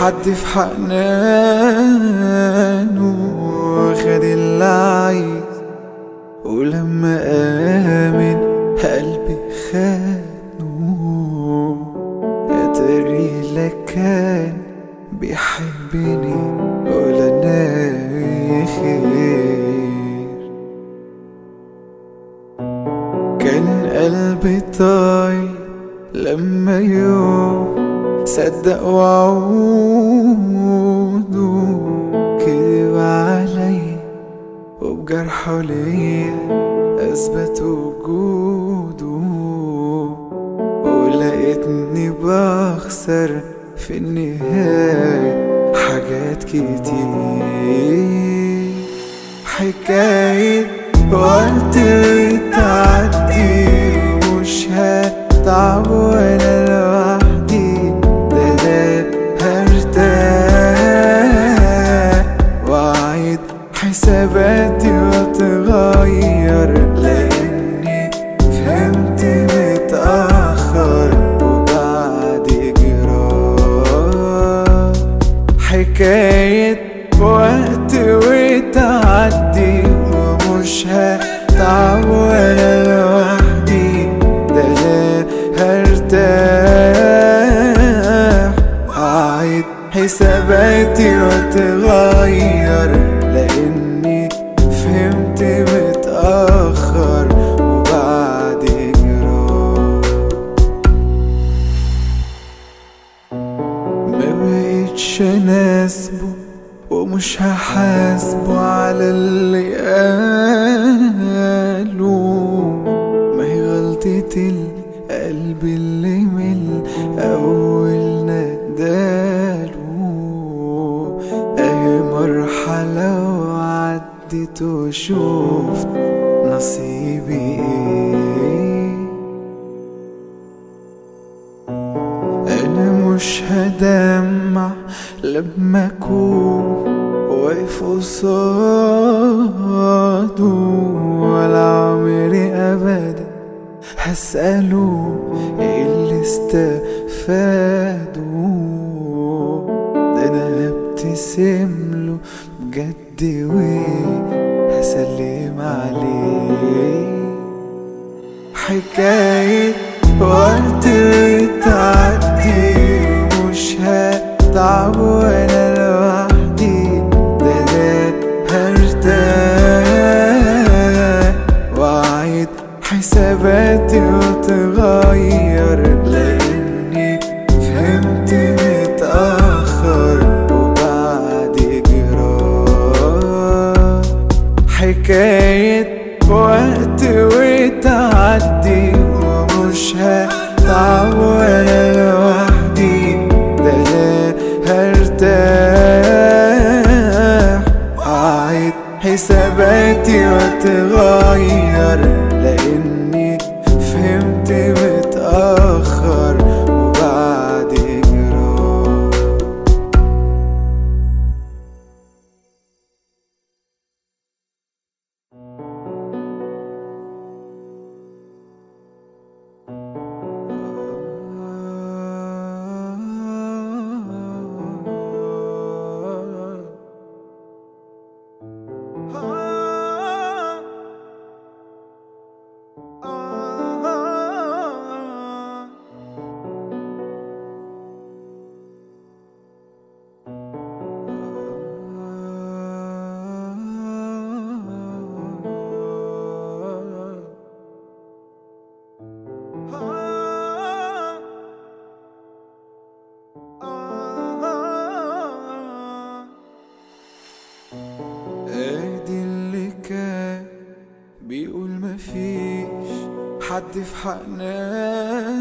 حد في حنانه واخد اللي عايز ولما آمن قلبي خانه يا تري لا كان بيحبني ولا ناوي خير كان قلبي طاير لما يوم صدق وعوده كذب عليا وبجرحه ليا اثبت وجوده ولقيتني بخسر في النهاية حاجات كتير حكاية وقت بتعدي ومش هتعب وانا لوحدي ده انا هرتاح واعيد حساباتي واتغير لاني فهمت متأخر وبعد جراح حكاية وقت وتعدي ومش هتعب ولا لوحدي ده انا هرتاح هعيد حساباتي واتغير لاني فهمت متأخر وبعد جراح ما بقيتش اناسبه ومش هحاسبه على اللي قاله ما هي غلطة القلب اللي من اول نداله اهي مرحلة وعدت وشوفت نصيبي ايه انا مش هدمع لما اكون واقف قصاده ولا عمري ابدا هسأله ايه اللي استفاده ده انا هبتسم له بجد وهسلم عليه حكاية وقت بتعدي مش هتعب وانا لوحدي ده انا هرتاح واعيد حساباتي واتغير لاني فهمت متأخر وبعد جراح حكاية وقت وتعدي ومش هتعب وانا لوحدي ده انا هرتاح هعيد حساباتي واتغير لاني فهمت متأخر وبعد جراح ادي اللي كان بيقول مفيش حد في حنانه